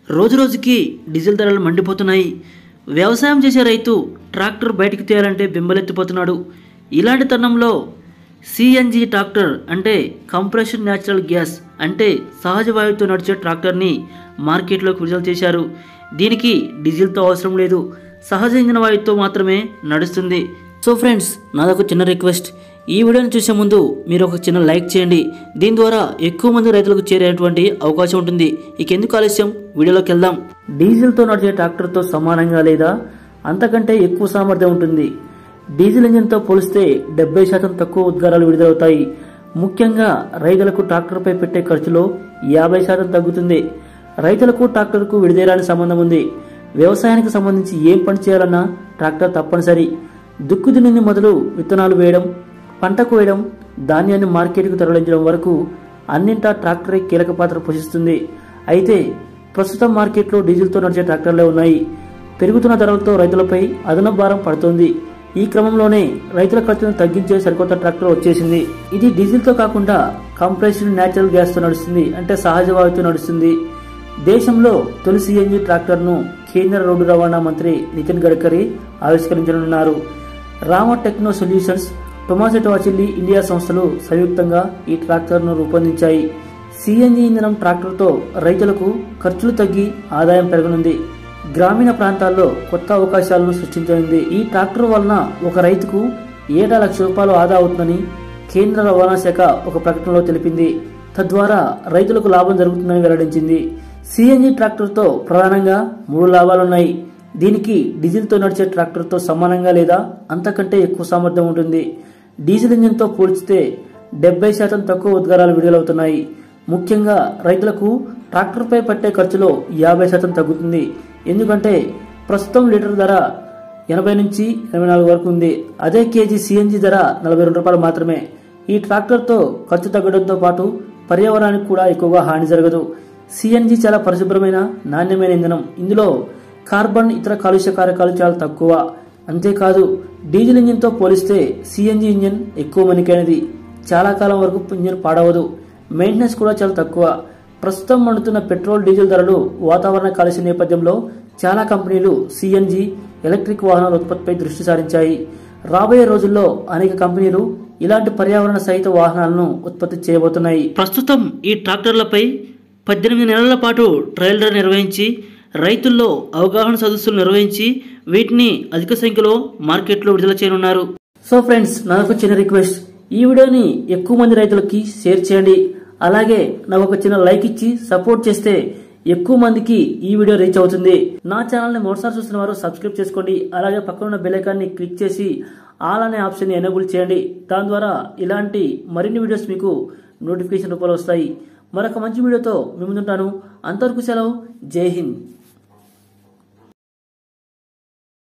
రోజురోజుకి డీజిల్ ధరలు మండిపోతున్నాయి వ్యవసాయం చేసే రైతు ట్రాక్టర్ బయటికి తీయాలంటే బింబలెత్తిపోతున్నాడు ఇలాంటి తరుణంలో సిఎన్జి ట్రాక్టర్ అంటే కంప్రెషన్ న్యాచురల్ గ్యాస్ అంటే సహజ వాయువుతో నడిచే ట్రాక్టర్ని మార్కెట్లోకి విడుదల చేశారు దీనికి డీజిల్తో అవసరం లేదు సహజ ఇంధన వాయువుతో మాత్రమే నడుస్తుంది సో ఫ్రెండ్స్ నాదొక చిన్న రిక్వెస్ట్ ఈ వీడియోని చూసే ముందు మీరు ఒక చిన్న లైక్ చేయండి దీని ద్వారా ఎక్కువ మంది రైతులకు చేరేటువంటి అవకాశం ఉంటుంది ఇక ఎందుకు ఆలస్యం వీడియోలోకి వెళ్దాం డీజిల్తో నడిచే ట్రాక్టర్తో సమానంగా లేదా అంతకంటే ఎక్కువ సామర్థ్యం ఉంటుంది డీజిల్ ఇంజిన్తో పోలిస్తే డెబ్బై శాతం తక్కువ ఉద్గారాలు విడుదలవుతాయి ముఖ్యంగా రైతులకు ట్రాక్టర్పై పెట్టే ఖర్చులో యాభై శాతం తగ్గుతుంది రైతులకు ట్రాక్టర్కు విడిదేరాని సంబంధం ఉంది వ్యవసాయానికి సంబంధించి ఏం పని చేయాలన్నా ట్రాక్టర్ తప్పనిసరి దుక్కు దున్నింది మొదలు విత్తనాలు వేయడం పంటకు వేయడం ధాన్యాన్ని మార్కెట్కు తరలించడం వరకు అన్నింటా ట్రాక్టరే కీలక పాత్ర పోషిస్తుంది అయితే ప్రస్తుతం మార్కెట్లో డీజిల్తో నడిచే ట్రాక్టర్లే ఉన్నాయి పెరుగుతున్న ధరలతో రైతులపై అదనపు భారం పడుతోంది ఈ క్రమంలోనే రైతుల ఖర్చును తగ్గించే సరికొత్త ట్రాక్టర్ వచ్చేసింది ఇది డీజిల్తో కాకుండా కంప్రెస్డ్ న్యాచురల్ గ్యాస్తో నడుస్తుంది అంటే సహజ వాయువుతో నడుస్తుంది దేశంలో తొలి సిఎన్జి ట్రాక్టర్ను కేంద్ర రోడ్డు రవాణా మంత్రి నితిన్ గడ్కరీ ఆవిష్కరించనున్నారు Rama techno solutions Tomasetto Achille India సంస్థలు సంయుక్తంగా ఈ ట్రాక్టర్ను రూపొందించాయి సిఎన్జి ఇంధనం ట్రాక్టర్తో రైతులకు ఖర్చులు తగ్గి ఆదాయం పెరగనుంది గ్రామీణ ప్రాంతాల్లో కొత్త అవకాశాలను సృష్టించనుంది ఈ ట్రాక్టర్ వలన ఒక రైతుకు ఏటా లక్ష రూపాయలు ఆదా అవుతుందని కేంద్ర రవాణా శాఖ ఒక ప్రకటనలో తెలిపింది తద్వారా రైతులకు లాభం జరుగుతుందని వెల్లడించింది సిఎన్జి ట్రాక్టర్తో ప్రధానంగా మూడు లాభాలున్నాయి దీనికి డీజిల్తో నడిచే ట్రాక్టర్తో సమానంగా లేదా అంతకంటే ఎక్కువ సామర్థ్యం ఉంటుంది డీజిల్ ఇంజిన్తో పోల్చితే డెబ్బై శాతం తక్కువ ఉద్గారాలు విడుదలవుతున్నాయి ముఖ్యంగా రైతులకు ట్రాక్టర్పై పట్టే ఖర్చులో యాభై శాతం తగ్గుతుంది ఎందుకంటే ప్రస్తుతం లీటర్ ధర ఎనభై నుంచి ఎనభై నాలుగు వరకు ఉంది అదే కేజీ సిఎన్జి ధర నలభై రెండు రూపాయలు మాత్రమే ఈ ట్రాక్టర్తో ఖర్చు తగ్గడంతో పాటు పర్యావరణానికి కూడా ఎక్కువగా హాని జరగదు సిఎన్జి చాలా పరిశుభ్రమైన నాణ్యమైన ఇంధనం ఇందులో కార్బన్ ఇతర కాలుష్య కారకాలు చాలా తక్కువ అంతేకాదు డీజిల్ ఇంజిన్తో పోలిస్తే సిఎన్జి ఇంజిన్ ఎక్కువ మనికైనది చాలా కాలం వరకు ఇంజిన్ పాడవదు మెయింటెనెన్స్ కూడా చాలా తక్కువ ప్రస్తుతం మండుతున్న పెట్రోల్ డీజిల్ ధరలు వాతావరణ కాలుష్య నేపథ్యంలో చాలా కంపెనీలు సిఎన్జి ఎలక్ట్రిక్ వాహనాల ఉత్పత్తిపై దృష్టి సారించాయి రాబోయే రోజుల్లో అనేక కంపెనీలు ఇలాంటి పర్యావరణ సహిత వాహనాలను ఉత్పత్తి చేయబోతున్నాయి ప్రస్తుతం ఈ ట్రాక్టర్లపై పద్దెనిమిది నెలల పాటు ట్రయల్ రన్ నిర్వహించి రైతుల్లో అవగాహన సదస్సులు నిర్వహించి వీటిని అధిక సంఖ్యలో మార్కెట్లో విడుదల చేయనున్నారు సో ఫ్రెండ్స్ నాకు చిన్న రిక్వెస్ట్ ఈ వీడియోని ఎక్కువ మంది రైతులకి షేర్ చేయండి అలాగే నాకు ఒక చిన్న లైక్ ఇచ్చి సపోర్ట్ చేస్తే ఎక్కువ మందికి ఈ వీడియో రీచ్ అవుతుంది నా ఛానల్ ని మరోసారి చూస్తున్న వారు సబ్స్క్రైబ్ చేసుకోండి అలాగే పక్కన ఉన్న బెల్ ఐకాన్ ని క్లిక్ చేసి ఆల్ అనే ఆప్షన్ ని ఎనేబుల్ చేయండి దాని ద్వారా ఇలాంటి మరిన్ని వీడియోస్ మీకు నోటిఫికేషన్ రూపంలో వస్తాయి మరొక మంచి వీడియోతో మీ ముందుంటాను అంతవరకు సెలవు జై హింద్